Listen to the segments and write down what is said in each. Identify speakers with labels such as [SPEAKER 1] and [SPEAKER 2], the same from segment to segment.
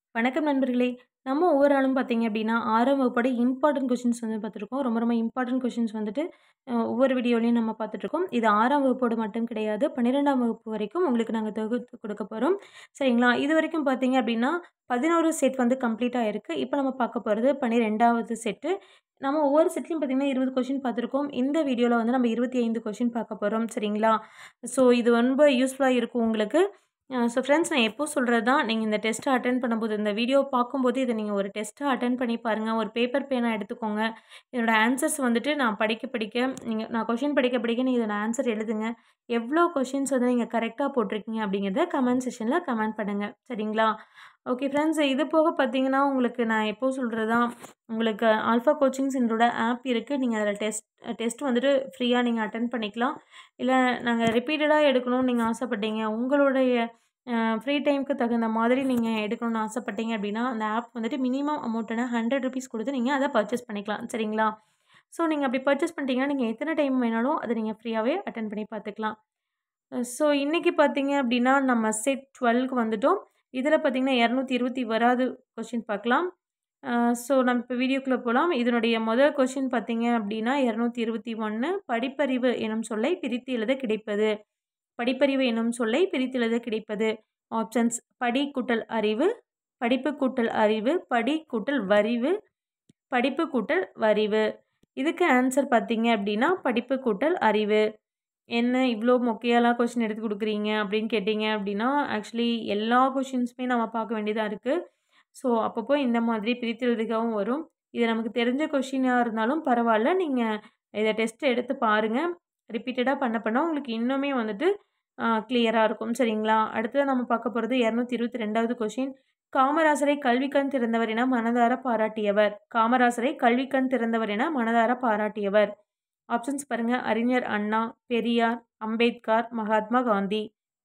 [SPEAKER 1] வணக்கம் நண்பர்களே! நம்ம ஒவ்வொரு நாளும் பார்த்தீங்க அப்டின்னா, 6ஆம் வகுப்போட இம்பார்ட்டன்ட் கொஸ்டின்ஸ் வந்து பார்த்துருக்கோம். ரொம்ப ரொம்ப இம்பார்ட்டன்ட் கொஸ்டின்ஸ் வந்துட்டு அ ஒவ்வொரு வீடியோலயும் நம்ம பார்த்துட்ருக்கோம். இது 6ஆம் வகுப்போட மட்டும் கிடையாது. 12ஆம் வகுப்பு வரைக்கும் உங்களுக்கு நாங்க தொகுத்து குடுக்க போறோம். சரிங்களா? இதுவரைக்கும் பார்த்தீங்க அப்டின்னா, 11 செட் வந்து கம்ப்ளீட் ஆயிருக்கு. இப்ப நம்ம பார்க்க போறது 12வது செட்டு. நம்ம ஒவ்வொரு செட்லயும் பார்த்தீங்கன்னா 20 கொஸ்டின் பார்த்துருக்கோம். இந்த வீடியோல வந்து நம்ம 25 கொஸ்டின் பார்க்க போறோம். சரிங்களா? ஸோ இது ரொம்ப யூஸ்ஃபுல்லா இருக்கும் உங்களுக்கு. அ ஸோ ஃப்ரெண்ட்ஸ் நான் எப்பவும் சொல்றது தான், நீங்க இந்த டெஸ்ட்ட அட்டெண்ட் பண்ணும்போது, இந்த வீடியோ பார்க்கும்போது இத நீங்க ஒரு டெஸ்ட்டா அட்டெண்ட் பண்ணி பாருங்க. ஒரு பேப்பர், பேனா எடுத்துக்கோங்க. இதனோட ஆன்சர்ஸ் வந்துட்டு நான் படிக்க படிக்க நீங்க நான் கொஸ்டின் படிக்க படிக்க நீங்க இதோட ஆன்சர் எழுதுங்க. எவ்ளோ கொஸ்டின்ஸ் வந்து நீங்க கரெக்ட்டா போட்டிருக்கீங்க அப்டிங்கிறத கமெண்ட் செக்ஷன்ல கமெண்ட் பண்ணுங்க. சரிங்களா? ஓகே ஃப்ரெண்ட்ஸ் இது போக பார்த்தீங்கன்னா, உங்களுக்கு நான் எப்பவும் சொல்றது தான், உங்களுக்கு ஆல்ஃபா கோச்சிங்ஸ் எங்களோட ஆப் இருக்கு. நீங்க அதில டெஸ்ட் டெஸ்ட் வந்துட்டு ஃப்ரீயா நீங்க அட்டெண்ட் பண்ணிக்கலாம். இல்ல நாங்க ரிப்பீட்டடா எடுக்கணும்னு நீங்க ஆசைப்பட்டீங்க. உங்களுடைய அ ஃப்ரீ டைம்க்கு தகுந்த மாதிரி நீங்க எடுக்கணும்னு ஆசைப்பட்டீங்க அப்டின்னா, அந்த ஆப் வந்துட்டு மினிமம் அமௌண்ட்டான ரூ. 100 குடுத்து நீங்க அத பர்ச்சேஸ் பண்ணிக்கலாம். சரிங்களா? ஸோ நீங்க அப்டி பர்ச்சேஸ் பண்ணிட்டீங்கன்னா, நீங்க எத்தன டைம் வேணாலும் அத நீங்க ஃப்ரீயாவே அட்டெண்ட் பண்ணி பார்த்துக்கலாம். அ ஸோ இன்னைக்கு பார்த்தீங்க அப்டின்னா, நம்ம செட் 12க்கு வந்துட்டோம். இதில பார்த்தீங்கன்னா 220 கொஸ்டின் பார்க்கலாம். அ ஸோ நம்ம இப்ப வீடியோக்குள்ள போலாம். இதனுடைய முதல் கொஸ்டின் பார்த்தீங்க அப்டின்னா 221 படிப்பறிவு எனும் சொல்லை பிரித்து எழுத கிடைப்பது. படிப்பறிவு எனும் சொல்லை பிரித்து எழுத கிடைப்பது. ஆப்ஷன்ஸ் படி கூட்டல் அறிவு, படிப்பு கூட்டல் அறிவு, படி கூட்டல் வரிவு, படிப்பு கூட்டல் வரிவு. இதுக்கு ஆன்சர் பார்த்தீங்க அப்டின்னா, படிப்பு கூட்டல் அறிவு. என்ன இவ்ளோ மொக்கையாலாம் கொஸ்டின் எடுத்து குடுக்குறீங்க அப்டின்னு கேட்டீங்க அப்டின்னா, ஆக்சுவலி எல்லா கொஸ்டின்ஸுமே நம்ம பார்க்க வேண்டியதா இருக்கு. ஸோ அப்பப்போ இந்த மாதிரி பிரித்து எழுதுகவும் வரும். இது நமக்கு தெரிஞ்ச கொஸ்டினா இருந்தாலும் பரவால்ல. நீங்க இத டெஸ்ட் எடுத்து பாருங்க. ரிப்பீட்டடா பண்ண பண்ண உங்களுக்கு இன்னுமே வந்துட்டு அ கிளியரா இருக்கும். சரிங்களா? அடுத்ததா நம்ம பார்க்க போறது 222வது கொஸ்டின். காமராசரை கல்விக்கண் திறந்தவர் என மனதார பாராட்டியவர். காமராசரை கல்விக்கண் திறந்தவர் என மனதார பாராட்டியவர். ஆப்ஷன்ஸ் பாருங்க. அறிஞர் அண்ணா, பெரியார், அம்பேத்கர், மகாத்மா காந்தி.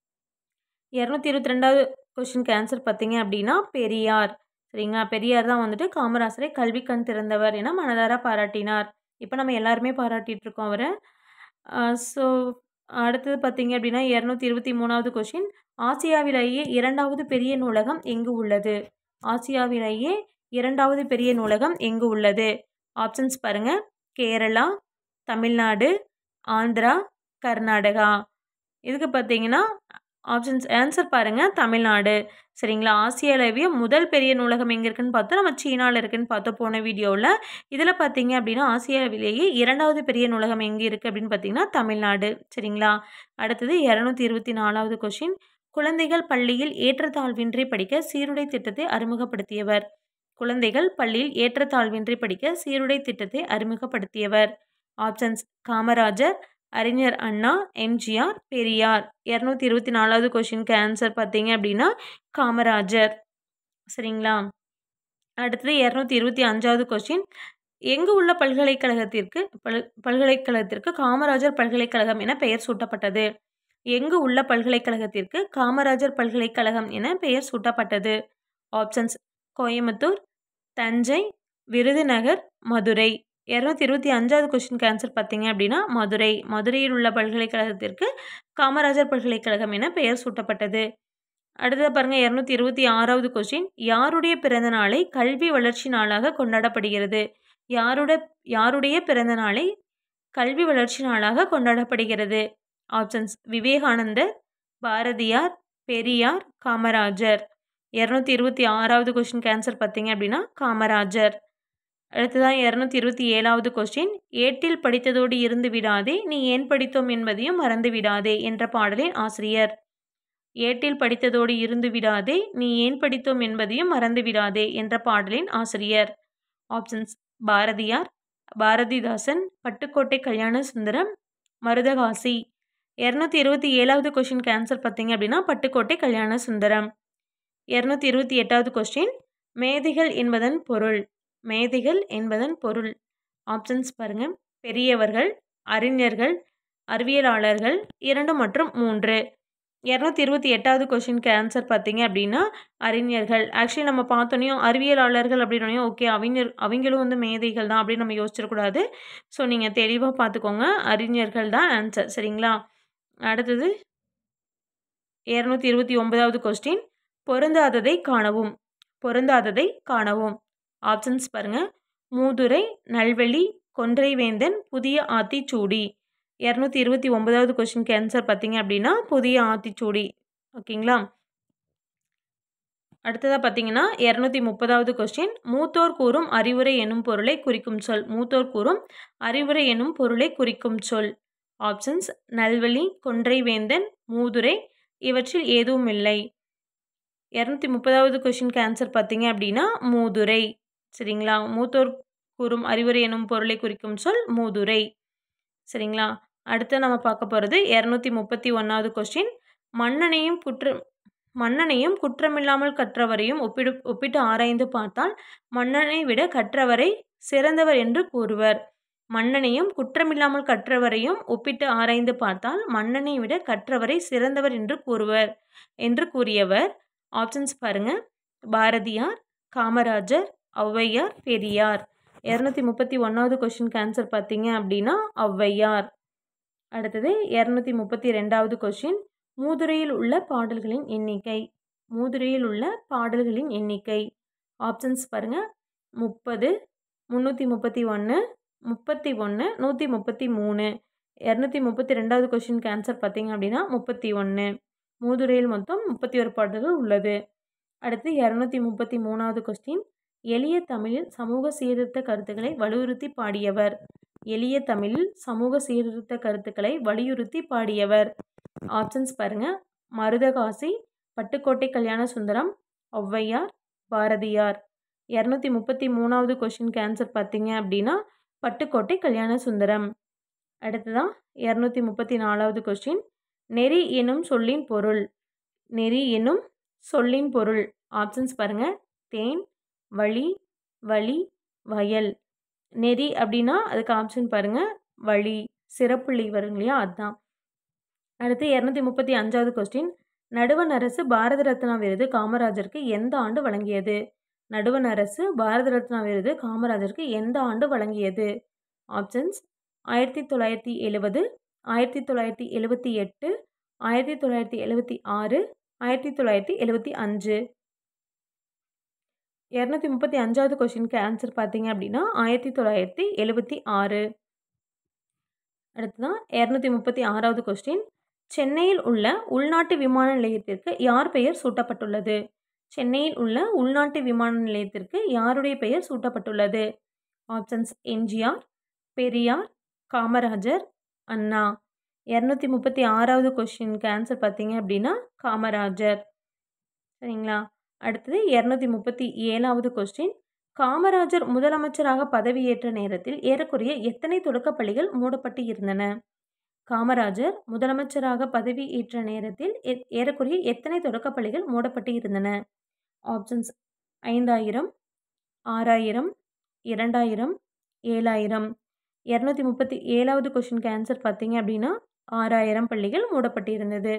[SPEAKER 1] 222வது கொஸ்டினுக்கு ஆன்சர் பார்த்தீங்க அப்டின்னா, பெரியார். சரிங்களா? பெரியார் தான் வந்துட்டு காமராசரை கல்விக்கண் திறந்தவர் என மனதார பாராட்டினார். இப்ப நம்ம எல்லாருமே பாராட்டிட்டு இருக்கோம் அவர. அ ஸோ அடுத்தது பார்த்தீங்க அப்டின்னா 223வது கொஸ்டின். ஆசியாவிலேயே 2வது பெரிய நூலகம் எங்கு உள்ளது? ஆசியாவிலேயே 2வது பெரிய நூலகம் எங்கு உள்ளது? ஆப்ஷன்ஸ் பாருங்க. கேரளா, தமிழ்நாடு, ஆந்திரா, கர்நாடகா. இதுக்கு பார்த்தீங்கன்னா, ஆப்ஷன்ஸ் ஆன்சர் பாருங்க தமிழ்நாடு. சரிங்களா? ஆசியாலேயே முதல் பெரிய நூலகம் எங்க இருக்குன்னு பார்த்தோம். நம்ம சீனால இருக்குன்னு பார்த்தோம் போன வீடியோல. இதில பார்த்தீங்க அப்டின்னா, ஆசியாவிலேயே 2வது பெரிய நூலகம் எங்க இருக்கு அப்டின்னு பார்த்தீங்கன்னா, தமிழ்நாடு. சரிங்களா? அடுத்தது 224வது கொஸ்டின். குழந்தைகள் பள்ளியில் ஏற்றத்தாழ்வின்றி படிக்க சீருடை திட்டத்தை அறிமுகப்படுத்தியவர். குழந்தைகள் பள்ளியில் ஏற்றத்தாழ்வின்றி படிக்க சீருடை திட்டத்தை அறிமுகப்படுத்தியவர். ஆப்ஷன்ஸ் காமராஜர், அறிஞர் அண்ணா, எம்.ஜி.ஆர், பெரியார். 224வது கொஸ்டினுக்கு ஆன்சர் பார்த்தீங்க அப்டின்னா, காமராஜர். சரிங்களா? அடுத்தது 225வது கொஸ்டின். எங்கு உள்ள பல்கலைக்கழகத்திற்கு பல் பல்கலைக்கழகத்திற்கு காமராஜர் பல்கலைக்கழகம் என பெயர் சூட்டப்பட்டது? எங்கு உள்ள பல்கலைக்கழகத்திற்கு காமராஜர் பல்கலைக்கழகம் என பெயர் சூட்டப்பட்டது? ஆப்ஷன்ஸ் கோயம்புத்தூர், தஞ்சை, விருதுநகர், மதுரை. 225வது கொஸ்டினுக்கு ஆன்சர் பார்த்தீங்க அப்டின்னா, மதுரை. மதுரையில் உள்ள பல்கலைக்கழகத்திற்கு காமராஜர் பல்கலைக்கழகம் என பெயர் சூட்டப்பட்டது. அடுத்ததா பாருங்க 226வது கொஸ்டின். யாருடைய பிறந்த நாளை கல்வி வளர்ச்சி நாளாக கொண்டாடப்படுகிறது? யாருட யாருடைய பிறந்த நாளை கல்வி வளர்ச்சி நாளாக கொண்டாடப்படுகிறது? ஆப்ஷன்ஸ் விவேகானந்தர், பாரதியார், பெரியார், காமராஜர். 226வது கொஸ்டினுக்கு ஆன்சர் பார்த்தீங்க அப்டின்னா, காமராஜர். அடுத்ததா 227வது கொஸ்டின். ஏட்டில் படித்ததோடு இருந்து விடாதே, நீ ஏன் படித்தோம் என்பதையும் மறந்து விடாதே என்ற பாடலின் ஆசிரியர். ஏட்டில் படித்ததோடு இருந்து விடாதே, நீ ஏன் படித்தோம் என்பதையும் மறந்து விடாதே என்ற பாடலின் ஆசிரியர். ஆப்ஷன்ஸ் பாரதியார், பாரதிதாசன், பட்டுக்கோட்டை கல்யாணசுந்தரம், மருதகாசி. 227வது கொஸ்டினுக்கு ஆன்சர் பார்த்தீங்க அப்டின்னா, பட்டுக்கோட்டை கல்யாணசுந்தரம். 228வது கொஸ்டின். மேதைகள் என்பதன் பொருள்? மேதைகள் என்பதன் பொருள்? ஆப்ஷன்ஸ் பாருங்க. பெரியவர்கள், அறிஞர்கள், அறிவியலாளர்கள், 2 மற்றும் 3. 228வது கொஸ்டினுக்கு ஆன்சர் பார்த்தீங்க அப்டின்னா, அறிஞர்கள். ஆக்சுவலி நம்ம பார்த்தோனயும் அறிவியலாளர்கள் அப்டின்னோனயும் ஓகே அவிஞர் அவிங்களும் வந்து மேதைகள் தான் அப்டின்னு நம்ம யோசிச்சிடக்கூடாது. ஸோ நீங்க தெளிவா பார்த்துக்கோங்க. அறிஞர்கள் தான் ஆன்சர். சரிங்களா? அடுத்தது 229வது கொஸ்டின். பொருந்தாததை காணவும். பொருந்தாததை காணவும் ஆப்ஷன்ஸ் பாருங்கள் மூதுரை நல்வெளி கொன்றைவேந்தன் புதிய ஆத்திச்சூடி இரநூத்தி இருபத்தி ஒன்பதாவது கொஷினுக்கு ஆன்சர் பார்த்தீங்க அப்படின்னா புதிய ஆத்திச்சூடி ஓகேங்களா அடுத்ததாக பார்த்தீங்கன்னா இரநூத்தி முப்பதாவது கொஸ்டின் மூத்தோர் கூறும் அறிவுரை எனும் பொருளை குறிக்கும் சொல் மூத்தோர் கூறும் அறிவுரை எனும் பொருளை குறிக்கும் சொல் ஆப்ஷன்ஸ் நல்வழி கொன்றைவேந்தன் மூதுரை இவற்றில் எதுவும் இல்லை இரநூத்தி முப்பதாவது கொஷினுக்கு ஆன்சர் பார்த்தீங்க அப்படின்னா மூதுரை சரிங்களா மூத்தோர் கூறும் அறிவுரை எனும் பொருளை குறிக்கும் சொல் மூதுரை சரிங்களா அடுத்து நம்ம பார்க்க போகிறது இரநூத்தி முப்பத்தி ஒன்றாவது கொஸ்டின் மன்னனையும் குற்ற மன்னனையும் குற்றமில்லாமல் கற்றவரையும் ஒப்பிடு ஒப்பிட்டு ஆராய்ந்து பார்த்தால் மன்னனை விட கற்றவரை சிறந்தவர் என்று கூறுவர் மன்னனையும் குற்றமில்லாமல் கற்றவரையும் ஒப்பிட்டு ஆராய்ந்து பார்த்தால் மன்னனை விட கற்றவரை சிறந்தவர் என்று கூறுவர் என்று கூறியவர் ஆப்ஷன்ஸ் பாருங்க பாரதியார் காமராஜர் ஔவையார் பெரியார் இரநூத்தி முப்பத்தி ஒன்றாவது கொஷினுக்கு ஆன்சர் பார்த்தீங்க அப்படின்னா ஔவையார் அடுத்தது இரநூத்தி முப்பத்தி ரெண்டாவது கொஷின் மூதுரையில் உள்ள பாடல்களின் எண்ணிக்கை மூதுரையில் உள்ள பாடல்களின் எண்ணிக்கை ஆப்ஷன்ஸ் பாருங்கள் முப்பது முந்நூற்றி முப்பத்தி ஒன்று முப்பத்தி ஒன்று நூற்றி முப்பத்தி மூணு இரநூத்தி முப்பத்தி ரெண்டாவது கொஷினுக்கு ஆன்சர் பார்த்தீங்க அப்படின்னா முப்பத்தி ஒன்று மூதுரையில் மொத்தம் முப்பத்தி ஒரு பாடல்கள் உள்ளது அடுத்து இரநூத்தி முப்பத்தி மூணாவது கொஸ்டின் எளிய தமிழில் சமூக சீர்திருத்த கருத்துக்களை வலியுறுத்தி பாடியவர் எளிய தமிழில் சமூக சீர்திருத்த கருத்துக்களை வலியுறுத்தி பாடியவர் ஆப்ஷன்ஸ் பாருங்க மருதகாசி பட்டுக்கோட்டை கல்யாண சுந்தரம் ஔவையார் பாரதியார் இரநூத்தி முப்பத்தி மூணாவது கொஷினுக்கு ஆன்சர் பார்த்தீங்க அப்படின்னா பட்டுக்கோட்டை கல்யாண சுந்தரம் அடுத்ததான் இரநூத்தி முப்பத்தி நாலாவது கொஸ்டின் நெறி எனும் சொல்லின் பொருள் நெறி எனும் சொல்லின் பொருள் ஆப்ஷன்ஸ் பாருங்க தேன் வழி வழி வயல் நெறி அப்படின்னா அதுக்கு ஆப்ஷன் பாருங்க வழி சிறப்புள்ளி வரும் இல்லையா அதுதான் அடுத்து இரநூத்தி முப்பத்தி அஞ்சாவது கொஸ்டின் நடுவண் அரசு பாரத ரத்னா விருது காமராஜருக்கு எந்த ஆண்டு வழங்கியது நடுவண் அரசு பாரத ரத்னா விருது காமராஜருக்கு எந்த ஆண்டு வழங்கியது ஆப்ஷன்ஸ் ஆயிரத்தி தொள்ளாயிரத்தி எழுவது ஆயிரத்தி தொள்ளாயிரத்தி எழுபத்தி எட்டு ஆயிரத்தி தொள்ளாயிரத்தி எழுபத்தி ஆறு ஆயிரத்தி தொள்ளாயிரத்தி எழுபத்தி அஞ்சு இரநூத்தி முப்பத்தி அஞ்சாவது கொஷினுக்கு ஆன்சர் பார்த்தீங்க அப்படின்னா ஆயிரத்தி தொள்ளாயிரத்தி எழுபத்தி ஆறு அடுத்ததான் இரநூத்தி முப்பத்தி ஆறாவது கொஸ்டின் சென்னையில் உள்ள உள்நாட்டு விமான நிலையத்திற்கு யார் பெயர் சூட்டப்பட்டுள்ளது சென்னையில் உள்ள உள்நாட்டு விமான நிலையத்திற்கு யாருடைய பெயர் சூட்டப்பட்டுள்ளது ஆப்ஷன்ஸ் எம்ஜிஆர் பெரியார் காமராஜர் அண்ணா இரநூத்தி முப்பத்தி ஆறாவது கொஷினுக்கு ஆன்சர் பார்த்தீங்க அப்படின்னா காமராஜர் சரிங்களா அடுத்தது இரநூத்தி முப்பத்தி ஏழாவது கொஸ்டின் காமராஜர் முதலமைச்சராக பதவியேற்ற நேரத்தில் ஏறக்குறைய எத்தனை தொடக்கப்பள்ளிகள் மூடப்பட்டு இருந்தன காமராஜர் முதலமைச்சராக பதவியேற்ற நேரத்தில் ஏ- ஏறக்குறைய எத்தனை தொடக்கப்பள்ளிகள் மூடப்பட்டு இருந்தன ஆப்ஷன்ஸ் ஐந்தாயிரம் ஆறாயிரம் இரண்டாயிரம் ஏழாயிரம் இரநூத்தி முப்பத்தி ஏழாவது கொஷினுக்கு ஆன்சர் பார்த்தீங்க அப்படின்னா ஆறாயிரம் பள்ளிகள் மூடப்பட்டு இருந்தது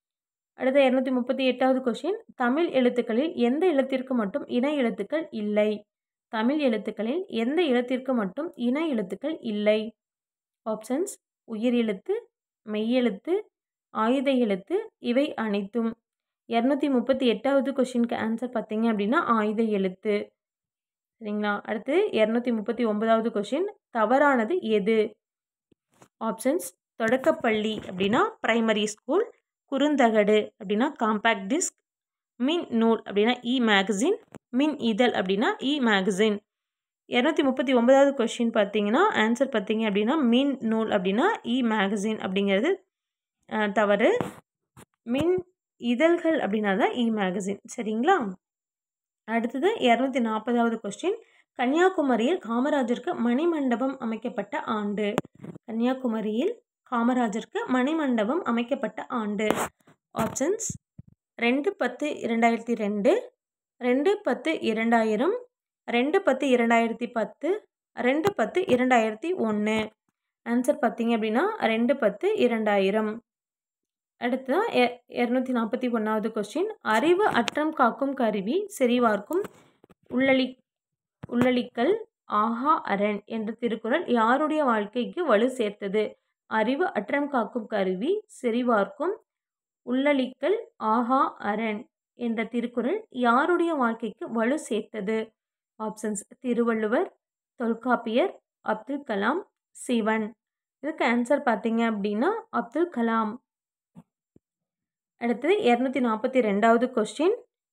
[SPEAKER 1] அடுத்த இரநூத்தி முப்பத்தி எட்டாவது கொஷின் தமிழ் எழுத்துக்களில் எந்த எழுத்திற்கு மட்டும் இணை எழுத்துக்கள் இல்லை தமிழ் எழுத்துக்களில் எந்த எழுத்திற்கு மட்டும் இணை எழுத்துக்கள் இல்லை ஆப்ஷன்ஸ் உயிர் எழுத்து மெய்யெழுத்து ஆயுத எழுத்து இவை அனைத்தும் இரநூத்தி முப்பத்தி எட்டாவது கொஷினுக்கு ஆன்சர் பார்த்தீங்க அப்படின்னா ஆயுத எழுத்து சரிங்களா அடுத்து இரநூத்தி முப்பத்தி ஒன்பதாவது கொஷின் தவறானது எது ஆப்ஷன்ஸ் தொடக்கப்பள்ளி அப்படின்னா பிரைமரி ஸ்கூல் குறுந்தகடு அப்படின்னா காம்பேக்ட் டிஸ்க் மின் நூல் அப்படின்னா இ மேகசின் மின் இதழ் அப்படின்னா இ மேகசின் இரநூத்தி முப்பத்தி ஒன்பதாவது கொஷின் பார்த்தீங்கன்னா ஆன்சர் பார்த்தீங்க அப்படின்னா மின் நூல் அப்படின்னா இ மேகசின் அப்படிங்கிறது அஹ், தவறு மின் இதழ்கள் அப்படின்னா தான் இ மேகசின் சரிங்களா அடுத்தது இரநூத்தி நாற்பதாவது கொஸ்டின் கன்னியாகுமரியில் காமராஜருக்கு மணிமண்டபம் அமைக்கப்பட்ட ஆண்டு கன்னியாகுமரியில் காமராஜருக்கு மணிமண்டபம் அமைக்கப்பட்ட ஆண்டு ஆப்ஷன்ஸ் ரெண்டு பத்து இரண்டாயிரத்தி ரெண்டு ரெண்டு பத்து இரண்டாயிரம் ரெண்டு பத்து இரண்டாயிரத்தி பத்து ரெண்டு பத்து இரண்டாயிரத்தி ஒன்று ஆன்சர் பார்த்தீங்க அப்படின்னா ரெண்டு பத்து இரண்டாயிரம் அடுத்ததான் எ இரநூத்தி நாற்பத்தி ஒன்றாவது கொஸ்டின் அறிவு அற்றம் காக்கும் கருவி செறிவார்க்கும் உள்ளளி உள்ளளிக்கல் ஆஹா அரண் என்ற திருக்குறள் யாருடைய வாழ்க்கைக்கு வலு சேர்த்தது அறிவு அற்றம் காக்கும் கருவி செறிவார்க்கும் உள்ளளிக்கல் ஆஹா அரண் என்ற திருக்குறள் யாருடைய வாழ்க்கைக்கு வலு சேர்த்தது ஆப்ஷன்ஸ் திருவள்ளுவர் தொல்காப்பியர் அப்துல் கலாம் சிவன் இதுக்கு ஆன்சர் பார்த்தீங்க அப்படின்னா அப்துல் கலாம் அடுத்தது இரநூத்தி நாற்பத்தி ரெண்டாவது கொஸ்டின்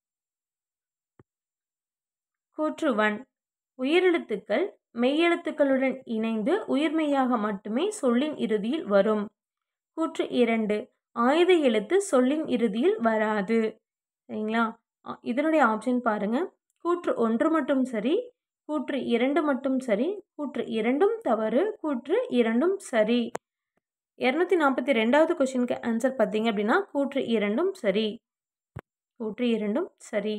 [SPEAKER 1] கூற்றுவன் உயிரெழுத்துக்கள் மெய்யெழுத்துக்களுடன் இணைந்து உயிர்மெய்யாக மட்டுமே சொல்லின் இறுதியில் வரும் கூற்று இரண்டு ஆயுத எழுத்து சொல்லின் இறுதியில் வராது சரிங்களா அ- இதனுடைய ஆப்ஷன் பாருங்க கூற்று ஒன்று மட்டும் சரி கூற்று இரண்டு மட்டும் சரி கூற்று இரண்டும் தவறு கூற்று இரண்டும் சரி இரநூத்தி நாற்பத்தி ரெண்டாவது கொஷினுக்கு ஆன்சர் பார்த்தீங்க அப்படின்னா கூற்று இரண்டும் சரி கூற்று இரண்டும் சரி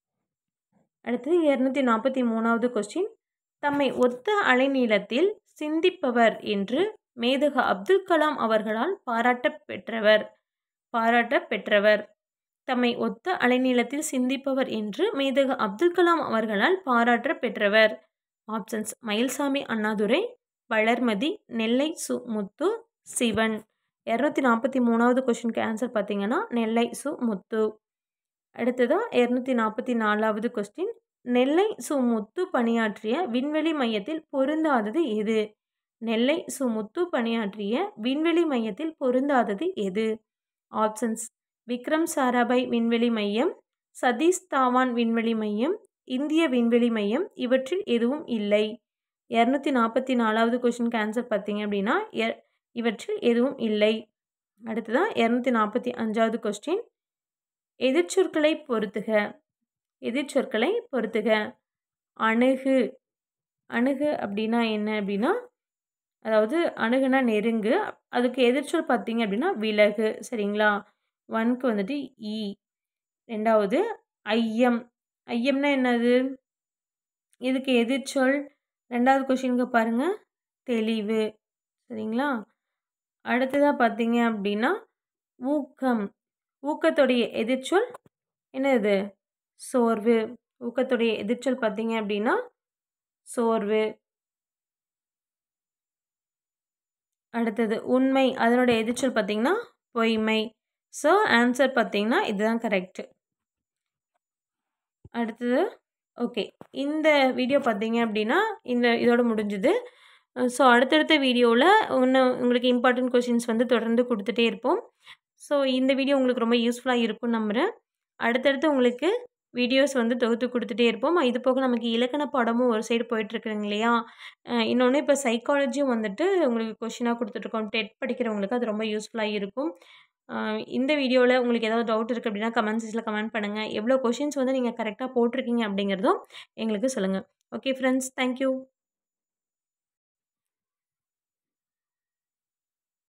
[SPEAKER 1] அடுத்தது இரநூத்தி நாற்பத்தி மூணாவது கொஸ்டின் தம்மை ஒத்த அலைநீளத்தில் சிந்திப்பவர் என்று மேதக அப்துல் கலாம் அவர்களால் பாராட்ட பெற்றவர் பாராட்ட பெற்றவர் தம்மை ஒத்த அலைநீளத்தில் சிந்திப்பவர் என்று மேதக அப்துல் கலாம் அவர்களால் பாராட்ட பெற்றவர் ஆப்ஷன்ஸ் மயில்சாமி அண்ணாதுரை வளர்மதி நெல்லை சு முத்து சிவன் இரநூத்தி நாற்பத்தி மூணாவது கொஷினுக்கு ஆன்சர் பார்த்தீங்கன்னா நெல்லை சு முத்து அடுத்ததா இரநூத்தி நாற்பத்தி நாலாவது கொஸ்டின் நெல்லை சு முத்து பணியாற்றிய விண்வெளி மையத்தில் பொருந்தாதது எது நெல்லை சு முத்து பணியாற்றிய விண்வெளி மையத்தில் பொருந்தாதது எது ஆப்ஷன்ஸ் விக்ரம் சாராபாய் விண்வெளி மையம் சதீஷ் தாவான் விண்வெளி மையம் இந்திய விண்வெளி மையம் இவற்றில் எதுவும் இல்லை இரநூத்தி நாற்பத்தி நாலாவது கொஷினுக்கு ஆன்சர் பார்த்தீங்க அப்படின்னா எ- இவற்றில் எதுவும் இல்லை அடுத்ததான் இரநூத்தி நாற்பத்தி அஞ்சாவது கொஸ்டின் எதிர்ச்சொற்களை பொறுத்துக எதிர்ச்சொற்களை பொறுத்துக அணுகு அணுகு அப்படின்னா என்ன அப்படின்னா அதாவது அணுகுனா நெருங்கு அதுக்கு எதிர்ச்சொல் பார்த்தீங்க அப்படின்னா விலகு சரிங்களா ஒன்க்கு வந்துட்டு ஈ ரெண்டாவது ஐயம் ஐயம்னா என்னது இதுக்கு எதிர்ச்சொல் ரெண்டாவது கொஷினுக்கு பாருங்கள் தெளிவு சரிங்களா அடுத்ததாக பார்த்தீங்க அப்படின்னா ஊக்கம் ஊக்கத்துடைய எதிர்ச்சொல் என்னது சோர்வு ஊக்கத்துடைய எதிர்ச்சொல் பார்த்தீங்க அப்படின்னா சோர்வு அடுத்தது உண்மை அதனுடைய எதிர்ச்சொல் பார்த்தீங்கன்னா பொய்மை ஸோ ஆன்சர் பார்த்தீங்கன்னா இதுதான் கரெக்டு அடுத்தது ஓகே இந்த வீடியோ பார்த்தீங்க அப்படின்னா இந்த இதோட முடிஞ்சுது ஸோ அடுத்தடுத்த வீடியோவில் இன்னும் உங்களுக்கு இம்பார்ட்டன்ட் கொஷின்ஸ் வந்து தொடர்ந்து கொடுத்துட்டே இருப்போம் ஸோ இந்த வீடியோ உங்களுக்கு ரொம்ப யூஸ்ஃபுல்லாக இருக்கும்னு நம்புகிறேன் அடுத்தடுத்து உங்களுக்கு வீடியோஸ் வந்து தொகுத்து கொடுத்துட்டே இருப்போம் இது போக நமக்கு இலக்கண பாடமும் ஒரு சைடு போயிட்டுருக்குங்க இல்லையா இன்னொன்று இப்போ சைக்காலஜியும் வந்துட்டு உங்களுக்கு கொஷினாக கொடுத்துட்ருக்கோம் டெட் படிக்கிறவங்களுக்கு அது ரொம்ப யூஸ்ஃபுல்லாக இருக்கும் அஹ் இந்த வீடியோவில் உங்களுக்கு ஏதாவது டவுட் இருக்குது அப்படின்னா கமெண்ட் செக்ஷனில் கமெண்ட் பண்ணுங்கள் எவ்வளோ கொஷின்ஸ் வந்து நீங்கள் கரெக்டாக போட்டிருக்கீங்க அப்படிங்கிறதும் எங்களுக்கு சொல்லுங்கள் ஓகே ஃப்ரெண்ட்ஸ் தேங்க்யூ